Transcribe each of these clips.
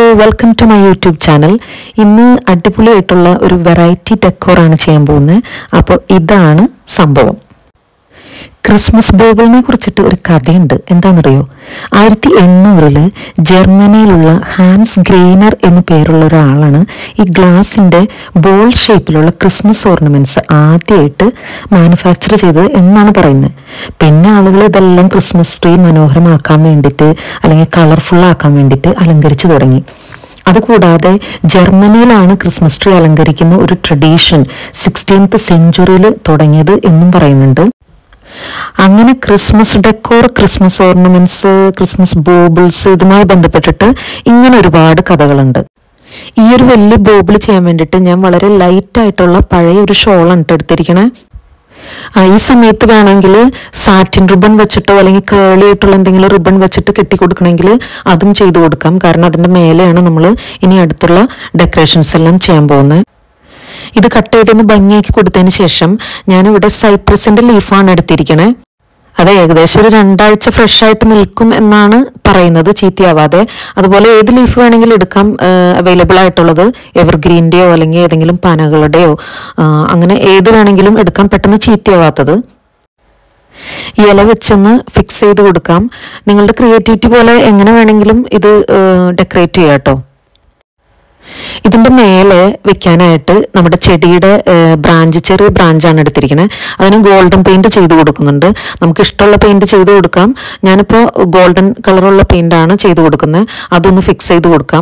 welcome to my YouTube channel ഇന്ന് അടിപൊളിയായിട്ടുള്ള ഒരു വെറൈറ്റി ഡെക്കോറാണ് ചെയ്യാൻ പോകുന്നത് അപ്പോൾ ഇതാണ് സംഭവം ക്രിസ്മസ് ബോബിളിനെ കുറിച്ചിട്ട് ഒരു കഥയുണ്ട് എന്താണെന്നറിയോ ആയിരത്തി എണ്ണൂറില് ജർമ്മനിയിലുള്ള ഹാൻസ് ഗ്രെയിനർ എന്നു പേരുള്ള ഒരാളാണ് ഈ ഗ്ലാസിന്റെ ബോൾ ഷേപ്പിലുള്ള ക്രിസ്മസ് ഓർണമെന്റ്സ് ആദ്യമായിട്ട് മാനുഫാക്ചർ ചെയ്തത് എന്നാണ് പറയുന്നത് പിന്നെ ആളുകൾ ഇതെല്ലാം ക്രിസ്മസ് ട്രീ മനോഹരമാക്കാൻ വേണ്ടിയിട്ട് അല്ലെങ്കിൽ കളർഫുൾ ആക്കാൻ വേണ്ടിയിട്ട് അലങ്കരിച്ചു തുടങ്ങി അതുകൂടാതെ ജർമ്മനിയിലാണ് ക്രിസ്മസ് ട്രീ അലങ്കരിക്കുന്ന ഒരു ട്രഡീഷൻ സിക്സ്റ്റീൻത്ത് സെഞ്ചുറിയിൽ തുടങ്ങിയത് എന്നും പറയുന്നുണ്ട് അങ്ങനെ Christmas decor Christmas ornaments Christmas baubles ഇതുമായി ബന്ധപ്പെട്ടിട്ട് ഇങ്ങനെ ഒരുപാട് കഥകളുണ്ട് ഈ ഒരു വലിയ ബോബിൾ ചെയ്യാൻ വേണ്ടിയിട്ട് ഞാൻ വളരെ ലൈറ്റ് ആയിട്ടുള്ള പഴയ ഒരു ഷോളാണ് ട്ടോ എടുത്തിരിക്കണേ ആ, ഈ സമയത്ത് വേണമെങ്കിൽ സാറ്റിൻ റിബൺ വെച്ചിട്ടോ അല്ലെങ്കിൽ കേളി ആയിട്ടുള്ള എന്തെങ്കിലും റിബൺ വെച്ചിട്ട് കെട്ടി കൊടുക്കണമെങ്കിൽ അതും ചെയ്തു കൊടുക്കാം കാരണം അതിന്റെ മേലെയാണ് നമ്മൾ ഇനി അടുത്തുള്ള ഡെക്കറേഷൻസ് എല്ലാം ചെയ്യാൻ പോകുന്നത് ഇത് കട്ട് ചെയ്തൊന്ന് ഭംഗിയാക്കി കൊടുത്തതിന് ശേഷം ഞാനിവിടെ സൈപ്രസിന്റെ ലീഫാണ് എടുത്തിരിക്കണേ അത് ഏകദേശം ഒരു രണ്ടാഴ്ച ഫ്രഷ് ആയിട്ട് നിൽക്കും എന്നാണ് പറയുന്നത് ചീത്തയാവാതെ അതുപോലെ ഏത് ലീഫ് വേണമെങ്കിലും എടുക്കാം അവൈലബിൾ ആയിട്ടുള്ളത് എവർഗ്രീൻ്റെയോ അല്ലെങ്കിൽ ഏതെങ്കിലും പനകളുടെയോ ആ, അങ്ങനെ ഏത് വേണമെങ്കിലും എടുക്കാം പെട്ടെന്ന് ചീത്തയാവാത്തത് ഈ ഇല വെച്ചൊന്ന് ഫിക്സ് ചെയ്ത് കൊടുക്കാം നിങ്ങളുടെ ക്രിയേറ്റിവിറ്റി പോലെ എങ്ങനെ വേണമെങ്കിലും ഇത് ഡെക്കറേറ്റ് ചെയ്യാം കേട്ടോ ഇതിന്റെ മേലെ വെക്കാനായിട്ട് നമ്മുടെ ചെടിയുടെ ബ്രാഞ്ച് ചെറിയ ബ്രാഞ്ചാണ് എടുത്തിരിക്കുന്നത് അതിന് ഗോൾഡൻ പെയിന്റ് ചെയ്ത് കൊടുക്കുന്നുണ്ട് നമുക്ക് ഇഷ്ടമുള്ള പെയിന്റ് ചെയ്ത് കൊടുക്കാം ഞാനിപ്പോൾ ഗോൾഡൻ കളറുള്ള പെയിന്റ് ആണ് ചെയ്ത് കൊടുക്കുന്നത് അതൊന്ന് ഫിക്സ് ചെയ്ത് കൊടുക്കാം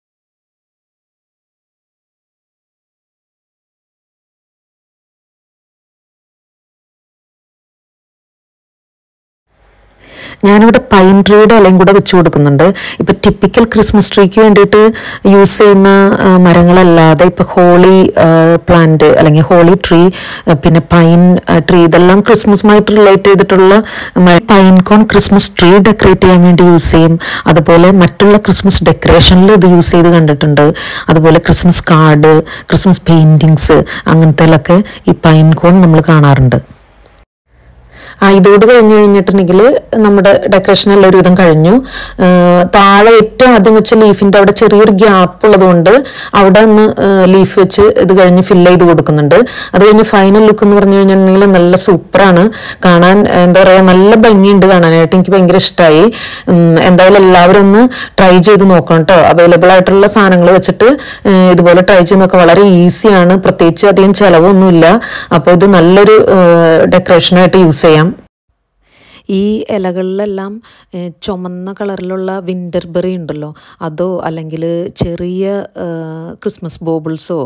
ഞാനിവിടെ പൈൻ ട്രീയുടെ ഇലയും കൂടെ വെച്ച് കൊടുക്കുന്നുണ്ട് ഇപ്പൊ ടിപ്പിക്കൽ ക്രിസ്മസ് ട്രീക്ക് വേണ്ടിയിട്ട് യൂസ് ചെയ്യുന്ന ആ, മരങ്ങളല്ലാതെ ഇപ്പൊ ഹോളി പ്ലാന്റ് അല്ലെങ്കിൽ ഹോളി ട്രീ പിന്നെ പൈൻ ട്രീ ഇതെല്ലാം ക്രിസ്മസുമായിട്ട് റിലേറ്റ് ചെയ്തിട്ടുള്ള pine cone Christmas tree decorate ചെയ്യാൻ വേണ്ടി യൂസ് ചെയ്യും അതുപോലെ മറ്റുള്ള ക്രിസ്മസ് ഡെക്കറേഷനിൽ ഇത് യൂസ് ചെയ്ത് കണ്ടിട്ടുണ്ട് അതുപോലെ ക്രിസ്മസ് കാർഡ് ക്രിസ്മസ് പെയിന്റിങ്സ് അങ്ങനത്തേലൊക്കെ ഈ പൈൻ കോൺ നമ്മൾ കാണാറുണ്ട് ആ ഇതോട് കഴിഞ്ഞ് കഴിഞ്ഞിട്ടുണ്ടെങ്കിൽ നമ്മുടെ ഡെക്കറേഷൻ എല്ലാം ഒരുവിധം കഴിഞ്ഞു ആ, താഴെ ഏറ്റവും ആദ്യം വെച്ച ലീഫിന്റെ അവിടെ ചെറിയൊരു ഗ്യാപ്പ് ഉള്ളതുകൊണ്ട് അവിടെ ഒന്ന് ലീഫ് വെച്ച് ഇത് കഴിഞ്ഞ് ഫില്ല് ചെയ്ത് കൊടുക്കുന്നുണ്ട് അത് കഴിഞ്ഞ് ഫൈനൽ ലുക്ക് എന്ന് പറഞ്ഞു കഴിഞ്ഞിട്ടുണ്ടെങ്കിൽ നല്ല സൂപ്പറാണ് കാണാൻ എന്താ പറയാ നല്ല ഭംഗിയുണ്ട് കാണാനായിട്ട് എനിക്ക് ഭയങ്കര ഇഷ്ടമായി എന്തായാലും എല്ലാവരും ഒന്ന് ട്രൈ ചെയ്ത് നോക്കണം കേട്ടോ അവൈലബിൾ ആയിട്ടുള്ള സാധനങ്ങൾ വെച്ചിട്ട് ആ, ഇതുപോലെ ട്രൈ ചെയ്ത് നോക്കാം വളരെ ഈസിയാണ് പ്രത്യേകിച്ച് അധികം ചിലവൊന്നുമില്ല അപ്പോൾ ഇത് നല്ലൊരു ഡെക്കറേഷനായിട്ട് യൂസ് ചെയ്യാം ഈ ഇലകളിലെല്ലാം ഏഹ്, ചുമന്ന കളറിലുള്ള വിൻ്റർ ബെറി ഉണ്ടല്ലോ അതോ അല്ലെങ്കിൽ ചെറിയ ഏഹ്, ക്രിസ്മസ് ബോബിൾസോ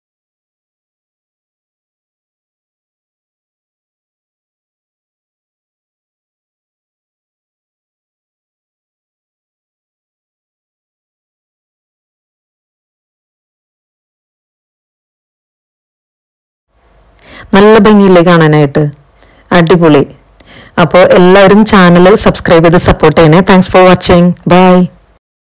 നല്ല ഭംഗിയില്ലേ കാണാനായിട്ട് അടിപൊളി അപ്പോൾ എല്ലാവരും ചാനൽ സബ്സ്ക്രൈബ് ചെയ്ത് സപ്പോർട്ട് ചെയ്യണേ താങ്ക്സ് ഫോർ വാച്ചിങ് ബൈ